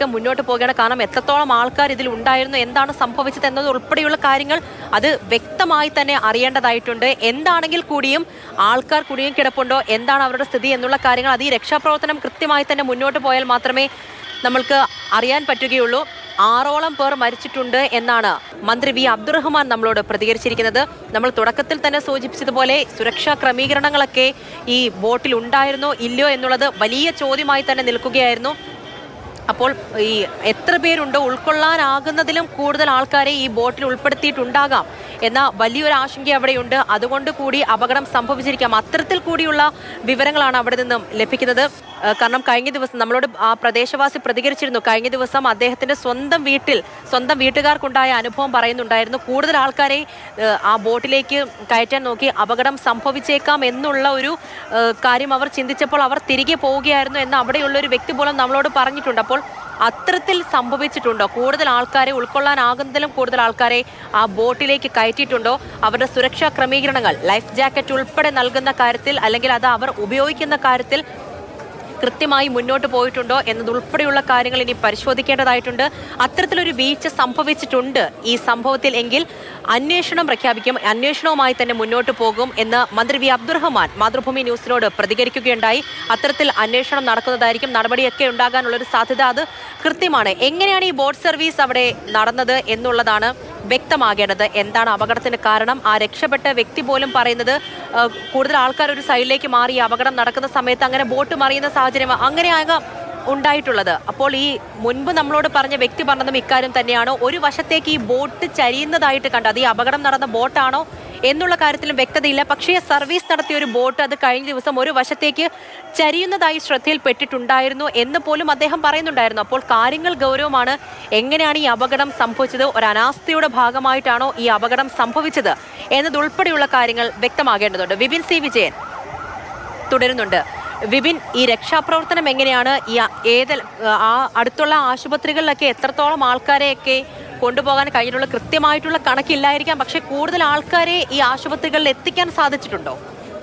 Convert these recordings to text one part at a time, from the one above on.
പതുക്കെ മുന്നോട്ട് പോവുകയാണ് കാരണം എത്രത്തോളം ആൾക്കാർ ഇതിൽ ഉണ്ടായിരുന്നു എന്താണ് സംഭവിച്ചത് എന്നത് ഉൾപ്പെടെയുള്ള കാര്യങ്ങൾ അത് വ്യക്തമായി തന്നെ അറിയേണ്ടതായിട്ടുണ്ട് എന്താണെങ്കിൽ കൂടിയും ആൾക്കാർ കുടുങ്ങി കിടപ്പുണ്ടോ എന്താണ് അവരുടെ സ്ഥിതി എന്നുള്ള കാര്യങ്ങൾ അത് ഈ രക്ഷാപ്രവർത്തനം കൃത്യമായി തന്നെ മുന്നോട്ട് പോയാൽ മാത്രമേ നമ്മൾക്ക് അറിയാൻ പറ്റുകയുള്ളൂ ആറോളം പേർ മരിച്ചിട്ടുണ്ട് എന്നാണ് മന്ത്രി വി അബ്ദുറഹ്മാൻ നമ്മളോട് പ്രതികരിച്ചിരിക്കുന്നത് നമ്മൾ തുടക്കത്തിൽ തന്നെ സൂചിപ്പിച്ചതുപോലെ സുരക്ഷാ ക്രമീകരണങ്ങളൊക്കെ ഈ ബോട്ടിൽ ഉണ്ടായിരുന്നോ ഇല്ലയോ എന്നുള്ളത് വലിയ ചോദ്യമായി തന്നെ നിൽക്കുകയായിരുന്നു അപ്പോൾ ഈ എത്ര പേരുണ്ടോ ഉൾക്കൊള്ളാനാകുന്നതിലും കൂടുതൽ ആൾക്കാരെ ഈ ബോട്ടിൽ ഉൾപ്പെടുത്തിയിട്ടുണ്ടാകാം എന്ന വലിയൊരു ആശങ്ക അവിടെയുണ്ട് അതുകൊണ്ട് കൂടി അപകടം സംഭവിച്ചിരിക്കാം അത്തരത്തിൽ കൂടിയുള്ള വിവരങ്ങളാണ് അവിടെ നിന്നും ലഭിക്കുന്നത് ഏഹ് കാരണം കഴിഞ്ഞ ദിവസം നമ്മളോട് ആ പ്രദേശവാസി പ്രതികരിച്ചിരുന്നു കഴിഞ്ഞ ദിവസം അദ്ദേഹത്തിന്റെ സ്വന്തം വീട്ടിൽ സ്വന്തം വീട്ടുകാർക്കുണ്ടായ അനുഭവം പറയുന്നുണ്ടായിരുന്നു കൂടുതൽ ആൾക്കാരെ ഏഹ് ആ ബോട്ടിലേക്ക് കയറ്റാൻ നോക്കി അപകടം സംഭവിച്ചേക്കാം എന്നുള്ള ഒരു ഏഹ് കാര്യം അവർ ചിന്തിച്ചപ്പോൾ അവർ തിരികെ പോവുകയായിരുന്നു എന്ന് അവിടെയുള്ള ഒരു വ്യക്തി പോലും നമ്മളോട് പറഞ്ഞിട്ടുണ്ട് അപ്പോൾ അത്തരത്തിൽ സംഭവിച്ചിട്ടുണ്ടോ കൂടുതൽ ആൾക്കാരെ ഉൾക്കൊള്ളാനാകുന്നതിലും കൂടുതൽ ആൾക്കാരെ ആ ബോട്ടിലേക്ക് കയറ്റിയിട്ടുണ്ടോ അവരുടെ സുരക്ഷാ ക്രമീകരണങ്ങൾ ലൈഫ് ജാക്കറ്റ് ഉൾപ്പെടെ നൽകുന്ന കാര്യത്തിൽ അല്ലെങ്കിൽ അത് അവർ ഉപയോഗിക്കുന്ന കാര്യത്തിൽ കൃത്യമായി മുന്നോട്ട് പോയിട്ടുണ്ടോ എന്നതുൾപ്പെടെയുള്ള കാര്യങ്ങൾ ഇനി പരിശോധിക്കേണ്ടതായിട്ടുണ്ട് അത്തരത്തിലൊരു വീഴ്ച സംഭവിച്ചിട്ടുണ്ട് ഈ സംഭവത്തിൽ എങ്കിൽ അന്വേഷണം പ്രഖ്യാപിക്കും അന്വേഷണവുമായി തന്നെ മുന്നോട്ട് പോകും എന്ന് മന്ത്രി വി അബ്ദുറഹ്മാൻ മാതൃഭൂമി ന്യൂസിനോട് പ്രതികരിക്കുകയുണ്ടായി അത്തരത്തിൽ അന്വേഷണം നടക്കുന്നതായിരിക്കും നടപടിയൊക്കെ ഉണ്ടാകാനുള്ളൊരു സാധ്യത അത് കൃത്യമാണ് എങ്ങനെയാണ് ഈ ബോട്ട് സർവീസ് അവിടെ നടന്നത് എന്നുള്ളതാണ് വ്യക്തമാകേണ്ടത് എന്താണ് അപകടത്തിന് കാരണം ആ രക്ഷപ്പെട്ട വ്യക്തി പോലും പറയുന്നത് ആ, കൂടുതൽ ആൾക്കാർ ഒരു സൈഡിലേക്ക് മാറി ഈ അപകടം നടക്കുന്ന സമയത്ത് അങ്ങനെ ബോട്ട് മറിയുന്ന സാഹചര്യം അങ്ങനെയാകാം ഉണ്ടായിട്ടുള്ളത് അപ്പോൾ ഈ മുൻപ് നമ്മളോട് പറഞ്ഞ വ്യക്തി പറഞ്ഞതും ഇക്കാര്യം തന്നെയാണ് ഒരു വശത്തേക്ക് ഈ ബോട്ട് ചരിയുന്നതായിട്ട് കണ്ടത് അത് ഈ അപകടം നടന്ന ബോട്ടാണോ എന്നുള്ള കാര്യത്തിലും വ്യക്തതയില്ല പക്ഷേ സർവീസ് നടത്തിയ ഒരു ബോട്ട് അത് കഴിഞ്ഞ ദിവസം ഒരു വശത്തേക്ക് ചരിയുന്നതായി ശ്രദ്ധയിൽപ്പെട്ടിട്ടുണ്ടായിരുന്നു എന്ന് പോലും അദ്ദേഹം പറയുന്നുണ്ടായിരുന്നു അപ്പോൾ കാര്യങ്ങൾ ഗൗരവമാണ് എങ്ങനെയാണ് ഈ അപകടം സംഭവിച്ചത് ഒരു അനാസ്ഥയുടെ ഭാഗമായിട്ടാണോ ഈ അപകടം സംഭവിച്ചത് എന്നതുൾപ്പെടെയുള്ള കാര്യങ്ങൾ വ്യക്തമാകേണ്ടതുണ്ട് വിപിൻ സി വിജയൻ തുടരുന്നുണ്ട് വിപിൻ ഈ രക്ഷാപ്രവർത്തനം എങ്ങനെയാണ് ഈ ആ- ഏത് ആ അടുത്തുള്ള ആശുപത്രികളിലൊക്കെ എത്രത്തോളം ആൾക്കാരെയൊക്കെ കൊണ്ടുപോകാൻ കഴിഞ്ഞിട്ടുള്ള കൃത്യമായിട്ടുള്ള കണക്കില്ലായിരിക്കാം പക്ഷെ കൂടുതൽ ആൾക്കാരെ ഈ ആശുപത്രികളിൽ എത്തിക്കാൻ സാധിച്ചിട്ടുണ്ടോ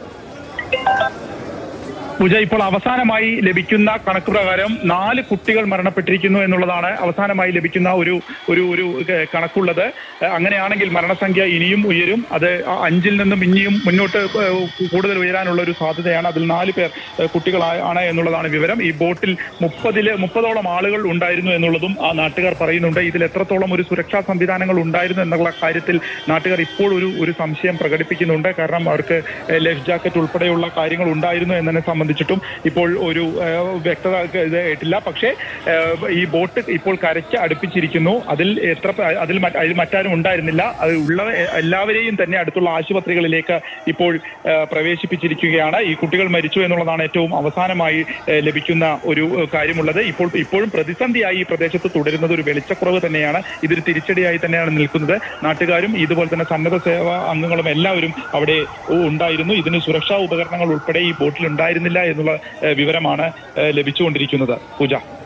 പൂജ ഇപ്പോൾ അവസാനമായി ലഭിക്കുന്ന കണക്ക് പ്രകാരം നാല് കുട്ടികൾ മരണപ്പെട്ടിരിക്കുന്നു എന്നുള്ളതാണ് അവസാനമായി ലഭിക്കുന്ന ഒരു ഒരു ഒരു ഏഹ്, കണക്കുള്ളത് ഏഹ്, അങ്ങനെയാണെങ്കിൽ മരണസംഖ്യ ഇനിയും ഉയരും അത് ആ അഞ്ചിൽ നിന്നും ഇനിയും മുന്നോട്ട് ഏഹ്, കൂടുതൽ ഉയരാനുള്ള ഒരു സാധ്യതയാണ് അതിൽ നാല് പേർ ഏഹ്, കുട്ടികളാണ് എന്നുള്ളതാണ് വിവരം ഈ ബോട്ടിൽ മുപ്പതില് മുപ്പതോളം ആളുകൾ ഉണ്ടായിരുന്നു എന്നുള്ളതും ആ നാട്ടുകാർ പറയുന്നുണ്ട് ഇതിൽ എത്രത്തോളം ഒരു സുരക്ഷാ സംവിധാനങ്ങൾ ഉണ്ടായിരുന്നു എന്നുള്ള കാര്യത്തിൽ നാട്ടുകാർ ഇപ്പോൾ ഒരു ഒരു സംശയം പ്രകടിപ്പിക്കുന്നുണ്ട് കാരണം അവർക്ക് ഏഹ്, ലൈഫ് ജാക്കറ്റ് ഉൾപ്പെടെയുള്ള കാര്യങ്ങൾ ഉണ്ടായിരുന്നു എന്നതിനെ സംബന്ധിച്ചിട്ടും ഇപ്പോൾ ഒരു ഏഹ്, വ്യക്തത ഇത് ആയിട്ടില്ല പക്ഷേ ഏഹ്, ഈ ബോട്ട് ഇപ്പോൾ കരയ്ക്ക് അടുപ്പിച്ചിരിക്കുന്നു അതിൽ എത്ര പേ- അതിൽ മറ്റ് അതിൽ മറ്റാരും ഉണ്ടായിരുന്നില്ല അത് ഉള്ള എല്ലാവരെയും തന്നെ അടുത്തുള്ള ആശുപത്രികളിലേക്ക് ഇപ്പോൾ ഏഹ്, പ്രവേശിപ്പിച്ചിരിക്കുകയാണ് ഈ കുട്ടികൾ മരിച്ചു എന്നുള്ളതാണ് ഏറ്റവും അവസാനമായി ഏഹ്, ലഭിക്കുന്ന ഒരു ഏഹ്, കാര്യമുള്ളത് ഇപ്പോൾ ഇപ്പോഴും പ്രതിസന്ധിയായി ഈ പ്രദേശത്ത് തുടരുന്നത് ഒരു വെളിച്ചക്കുറവ് തന്നെയാണ് ഇതൊരു തിരിച്ചടിയായി തന്നെയാണ് നിൽക്കുന്നത് നാട്ടുകാരും ഇതുപോലെ തന്നെ സന്നദ്ധ സേവാ അംഗങ്ങളും എല്ലാവരും അവിടെ ഉണ്ടായിരുന്നു ഇതിന് സുരക്ഷാ ഉപകരണങ്ങൾ ഉൾപ്പെടെ ഈ ബോട്ടിൽ ഉണ്ടായിരുന്നില്ല എന്നുള്ള ഏഹ്, വിവരമാണ് ഏഹ്, ലഭിച്ചുകൊണ്ടിരിക്കുന്നത് പൂജ